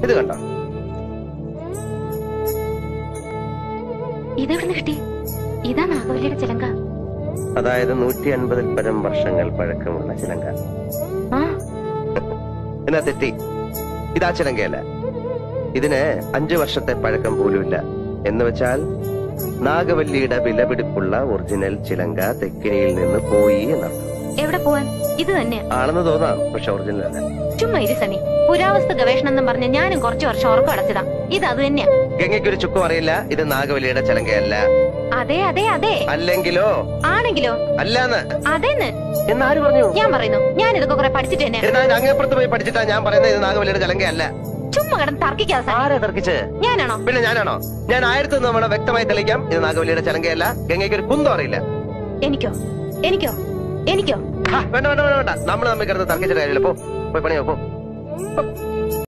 ഇത് കണ്ടോ ഇതെവിടുന്ന് കിട്ടി ഇതാ നാഗവല്ലിയുടെ ചിലങ്ക അതായത് നൂറ്റി അൻപതിൽ പരം വർഷങ്ങൾ പഴക്കമുള്ള ചിലങ്ക ആ എന്നാ തെറ്റി ഇതാ ചിലങ്കയല്ല ഇതിന് അഞ്ചു വർഷത്തെ പഴക്കം പോലുമില്ല എന്ന് വെച്ചാൽ നാഗവല്ലിയുടെ വിലപിടിപ്പുള്ള ഒറിജിനൽ ചിലങ്ക തെക്കിനിയിൽ നിന്ന് പോയി എന്നർത്ഥം എവിടെ പോവാൻ ഇത് തന്നെ ആണെന്ന് തോന്നാം പക്ഷെ ഒറിജിനൽ അല്ല ചുമ്മാ ഇരി സണ്ണി പുരാവസ്തു ഗവേഷണം എന്നും പറഞ്ഞ് ഞാനും കുറച്ചു വർഷം ഉറക്കം അടച്ചതാ ഇത് അത് തന്നെയാ ഗംഗയ്ക്കൊരു ചുക്കും അറിയില്ല ഇത് നാഗവല്ലിയുടെ ചിലങ്കയല്ല അതെ അതെ അതെ അല്ലെങ്കിലോ ആണെങ്കിലോ അല്ലാന്ന് അതെന്ന് എന്നാര് പറഞ്ഞു ഞാൻ പറയുന്നു ഞാൻ ഇതൊക്കെ കുറെ പഠിച്ചിട്ട് തന്നെ എന്നാൽ അങ്ങേപ്പുറത്ത് പോയി പഠിച്ചിട്ടാ ഞാൻ പറയുന്നത് ഇത് നാഗവല്ലിയുടെ ചിലങ്കയല്ല ചുമ്മാ കിടന്ന് തർക്കിക്കാതെ സണ്ണി. ആരാ തർക്കിച്ച് ഞാനാണോ പിന്നെ ഞാനാണോ ഞാൻ ആയിരത്തി ഒന്ന് തവണ വ്യക്തമായി തെളിയിക്കാം ഇത് നാഗവല്ലിയുടെ ചലങ്കയല്ല ഗംഗയ്ക്ക് ഒരു കുന്തം അറിയില്ല എനിക്കോ എനിക്കോ എനിക്കോ ഹാ, വേണ്ട വേണ്ട വേണ്ട വേണ്ട നമ്മൾ തമ്മിൽ കിടന്ന് തർക്കിച്ചിട്ട് കാര്യമില്ല പോ പോയി പണിയോ പോ